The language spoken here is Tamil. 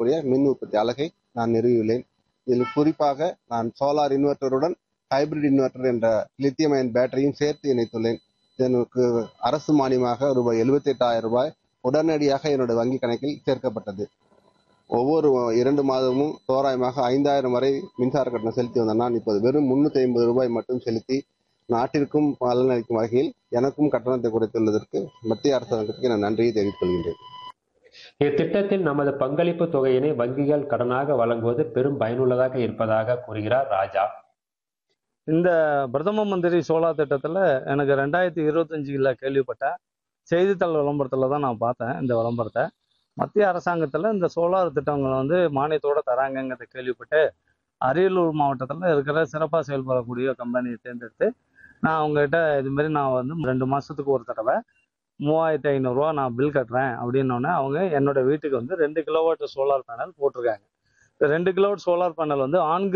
இருக்கக்கூடிய மின் உற்பத்தி அலகை நான் நிறுவியுள்ளேன் இதில் குறிப்பாக நான் சோலார் இன்வெர்ட்டருடன் ஹைபிரிட் இன்வெர்ட்டர் என்ற லித்தியம் அயன் பேட்டரியும் சேர்த்து இணைத்துள்ளேன் இதற்கு அரசு மானியமாக ரூபாய் எழுபத்தி எட்டாயிரம் ரூபாய் உடனடியாக என்னுடைய வங்கி கணக்கில் சேர்க்கப்பட்டது ஒவ்வொரு இரண்டு மாதமும் தோராயமாக ஐந்தாயிரம் வரை மின்சார கட்டணம் செலுத்தி வந்த நான் இப்போது வெறும் முன்னூத்தி ஐம்பது ரூபாய் மட்டும் செலுத்தி நாட்டிற்கும் பலனளிக்கும் வகையில் எனக்கும் கட்டணத்தை குறைத்துள்ளதற்கு மத்திய அரசாங்கத்திற்கு நான் நன்றியை தெரிவித்துக் கொள்கின்றேன் இத்திட்டத்தில் நமது பங்களிப்பு தொகையினை வங்கிகள் கடனாக வழங்குவது பெரும் பயனுள்ளதாக இருப்பதாக கூறுகிறார் ராஜா இந்த பிரதம மந்திரி சோலார் திட்டத்தில் எனக்கு ரெண்டாயிரத்தி இருபத்தஞ்சில் கேள்விப்பட்டேன் செய்தித்தாள் விளம்பரத்தில் தான் நான் பார்த்தேன் இந்த விளம்பரத்தை மத்திய அரசாங்கத்தில் இந்த சோலார் திட்டங்கள் வந்து மானியத்தோடு தராங்கங்கிறத கேள்விப்பட்டு அரியலூர் மாவட்டத்தில் இருக்கிற சிறப்பாக செயல்படக்கூடிய கம்பெனியை தேர்ந்தெடுத்து நான் அவங்ககிட்ட இதுமாரி நான் வந்து ரெண்டு மாதத்துக்கு ஒரு தடவை மூவாயிரத்தி ஐநூறுரூவா நான் பில் கட்டுறேன் அப்படின்னோடனே அவங்க என்னோட வீட்டுக்கு வந்து ரெண்டு கிலோவாட் சோலார் பேனல் போட்டிருக்காங்க இந்த ரெண்டு கிலோவாட் சோலார் பேனல் வந்து ஆன்